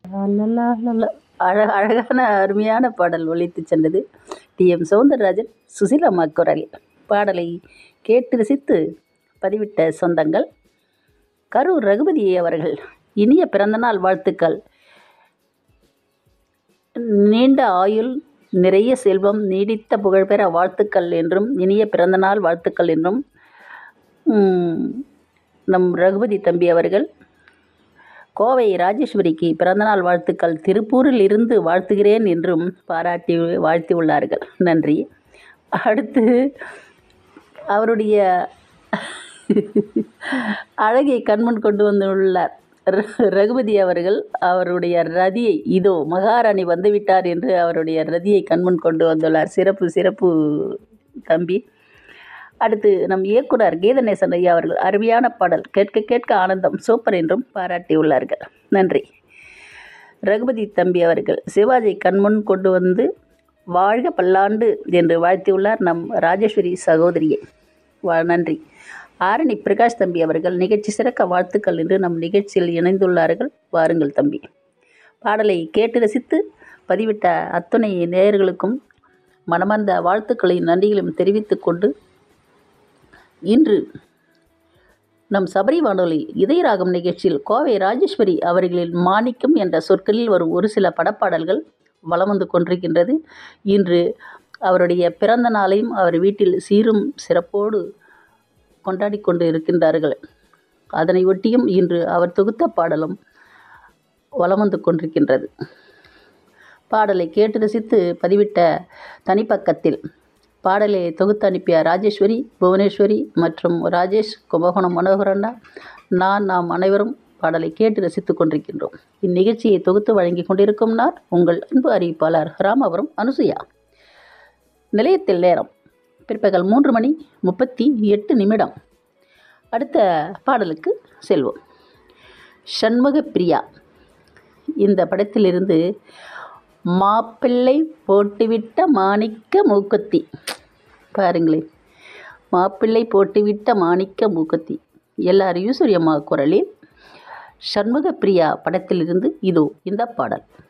லாலலாலலா. அழ அழகான அருமையான பாடல் ஒலித்து சென்றது டி எம் சௌந்தரராஜன் சுசீலாம்மா குரலில் பாடலை கேட்டு ரசித்து பதிவிட்ட சொந்தங்கள் கரூர் ரகுபதி அவர்கள் இனிய பிறந்தநாள் வாழ்த்துக்கள் நீண்ட ஆயுள் நிறைய செல்வம் நீடித்த புகழ்பெற வாழ்த்துக்கள் என்றும் இனிய பிறந்தநாள் வாழ்த்துக்கள் என்றும் ம், நம் ரகுபதி தம்பி அவர்கள் கோவை ராஜேஸ்வரிக்கு பிறந்தநாள் வாழ்த்துக்கள் திருப்பூரில் இருந்து வாழ்த்துகிறேன் என்றும் பாராட்டி வாழ்த்தியுள்ளார்கள் நன்றி அடுத்து அவருடைய அழகை கண்முன் கொண்டு வந்துள்ளார் ர- ரகுபதி அவர்கள் அவருடைய ரதியை இதோ மகாராணி வந்துவிட்டார் என்று அவருடைய ரதியை கண்முன் கொண்டு வந்துள்ளார் சிறப்பு சிறப்பு தம்பி அடுத்து நம் இயக்குனர் கீதநேசன் ஐயா அவர்கள் அருமையான பாடல் கேட்க கேட்க ஆனந்தம் சூப்பர் என்றும் பாராட்டியுள்ளார்கள் நன்றி ரகுபதி தம்பி அவர்கள் சிவாஜி கண்முன் கொண்டு வந்து வாழ்க பல்லாண்டு என்று வாழ்த்தியுள்ளார் நம் ராஜேஸ்வரி சகோதரியை வா நன்றி ஆரணி பிரகாஷ் தம்பி அவர்கள் நிகழ்ச்சி சிறக்க வாழ்த்துக்கள் என்று நம் நிகழ்ச்சியில் இணைந்துள்ளார்கள் வாருங்கள் தம்பி பாடலை கேட்டு ரசித்து பதிவிட்ட அத்துணை நேயர்களுக்கும் மனமார்ந்த வாழ்த்துக்களையும் நன்றிகளையும் தெரிவித்துக் கொண்டு இன்று நம் சபரி வானொலி இதயராகம் நிகழ்ச்சியில் கோவை ராஜேஸ்வரி அவர்களின் மாணிக்கம் என்ற சொற்களில் வரும் ஒரு சில படப்பாடல்கள் வலம் வந்து கொண்டிருக்கின்றது இன்று அவருடைய பிறந்த நாளையும் அவர் வீட்டில் சீரும் சிறப்போடு கொண்டாடி கொண்டு இருக்கின்றார்கள் அதனை ஒட்டியும் இன்று அவர் தொகுத்த பாடலும் வலம் வந்து கொண்டிருக்கின்றது பாடலை கேட்டு ரசித்து பதிவிட்ட தனிப்பக்கத்தில் பாடலை தொகுத்து அனுப்பிய ராஜேஸ்வரி புவனேஸ்வரி மற்றும் ராஜேஷ் கும்பகோணம் மனோகரண்ணா நான் நாம் அனைவரும் பாடலை கேட்டு ரசித்துக் கொண்டிருக்கின்றோம் இந்நிகழ்ச்சியை தொகுத்து வழங்கி கொண்டிருக்கும் நான் உங்கள் அன்பு அறிவிப்பாளர் ராமபுரம் அனுசுயா நிலையத்தில் நேரம் பிற்பகல் மூன்று மணி முப்பத்தி எட்டு நிமிடம் அடுத்த பாடலுக்கு செல்வோம் சண்முக பிரியா இந்த படத்திலிருந்து மாப்பிள்ளை போட்டுவிட்ட மாணிக்க மூக்குத்தி பாருங்களேன் மாப்பிள்ளை போட்டுவிட்ட மாணிக்க மூக்குத்தி எல்லாரையும் சூரியம்மா குரலில் சண்முக பிரியா படத்திலிருந்து இதோ இந்த பாடல்